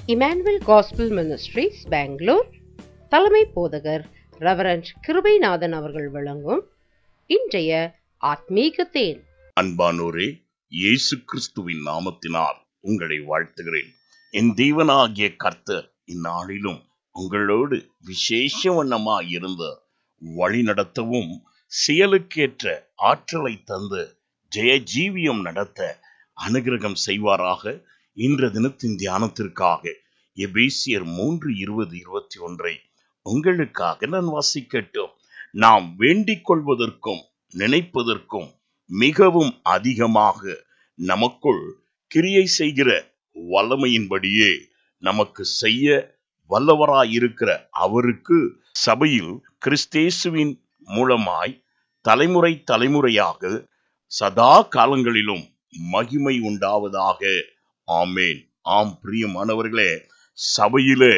Emmanuel gospel ministries Bangalore தலைமை போதகர் reverend Kirubanathan அவர்கள் வழங்கும் இன்றைய ஆத்மீக தேன் அன்பானோரே இயேசு கிறிஸ்துவின் நாமத்தினால் உங்களை வாழ்த்துகிறேன் என் தேவனாகிய கர்த்தர் இந்நாளிலும் உங்களோடு விசேஷ வண்ணமாய் இருந்து வழி நடத்தவும் செயலுக்கேற்ற ஆற்றலை தந்து ஜெய ஜீவியம் நடத்த அனுகிரகம் செய்வாராக இன்ற தினத்தின் தியானத்திற்காக எபேசியர் மூன்று இருபது இருபத்தி ஒன்றை உங்களுக்காக நான் வாசிக்கட்டும் நாம் வேண்டிக் கொள்வதற்கும் நினைப்பதற்கும் மிகவும் அதிகமாக நமக்குள் கிரியை செய்கிற வல்லமையின்படியே நமக்கு செய்ய வல்லவராயிருக்கிற அவருக்கு சபையில் கிறிஸ்தேசுவின் மூலமாய் தலைமுறை தலைமுறையாக சதா காலங்களிலும் மகிமை உண்டாவதாக ஆமேன் ஆம் பிரியமானவர்களே சபையிலே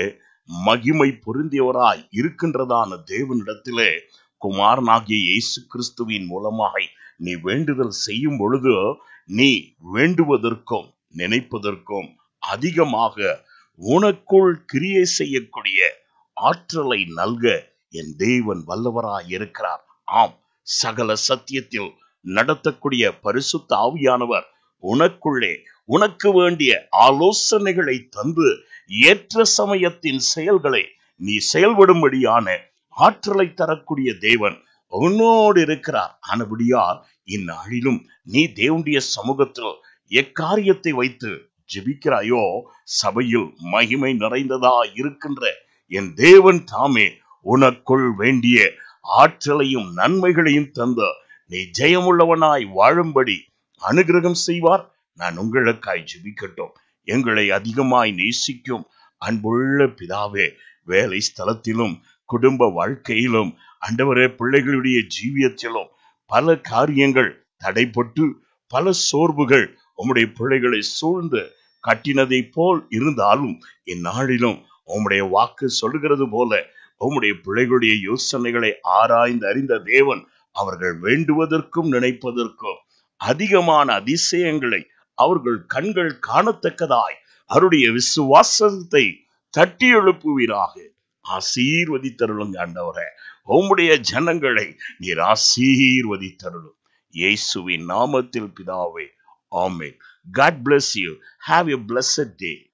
மகிமை பொருந்தியவராய் இருக்கின்றதான தேவனிடத்திலே குமாரனாகிய இயேசு கிறிஸ்துவின் மூலமாய் நீ வேண்டுதல் செய்யும் பொழுது நீ வேண்டுவதற்கும் நினைப்பதற்கும் அதிகமாக உனக்குள் கிரியை செய்யக்கூடிய ஆற்றலை நல்க என் தேவன் வல்லவராய் இருக்கிறார் ஆம் சகல சத்தியத்தில் நடத்தக்கூடிய பரிசுத்த ஆவியானவர் உனக்குள்ளே உனக்கு வேண்டிய ஆலோசனைகளை தந்து ஏற்ற சமயத்தின் செயல்களை நீ செயல்படும்படியான ஆற்றலை தரக்கூடிய தேவன் உன்னோடு இருக்கிறார் ஆனபடியால் இந்நாளிலும் நீ தேவனுடைய சமூகத்தில் எக்காரியத்தை வைத்து ஜெபிக்கிறாயோ சபையில் மகிமை நிறைந்ததா இருக்கின்ற என் தேவன் தாமே உனக்குள் வேண்டிய ஆற்றலையும் நன்மைகளையும் தந்த நீ ஜெயமுள்ளவனாய் வாழும்படி அனுகிரகம் செய்வார் நான் உங்களுக்காய் ஜெபிக்கட்டும் எங்களை அதிகமாய் நேசிக்கும் அன்புள்ள பிதாவே வேலை ஸ்தலத்திலும் குடும்ப வாழ்க்கையிலும் அண்டவரே பிள்ளைகளுடைய ஜீவியத்திலும் பல காரியங்கள் தடைப்பட்டு பல சோர்வுகள் உம்முடைய பிள்ளைகளை சூழ்ந்து கட்டினதை போல் இருந்தாலும் இந்நாளிலும் உம்முடைய வாக்கு சொல்கிறது போல உம்முடைய பிள்ளைகளுடைய யோசனைகளை ஆராய்ந்து அறிந்த தேவன் அவர்கள் வேண்டுவதற்கும் நினைப்பதற்கும் அதிகமான அதிசயங்களை அவர்கள் கண்கள் காணத்தக்கதாய் அவருடைய விசுவாசத்தை தட்டி எழுப்புவீராக ஆசீர்வதித்தருளுங்க ஆண்டவரே உம்முடைய ஜனங்களை நீர் ஆசீர்வதித்தருளும் இயேசுவின் நாமத்தில் பிதாவே ஆமென் God bless you have a blessed day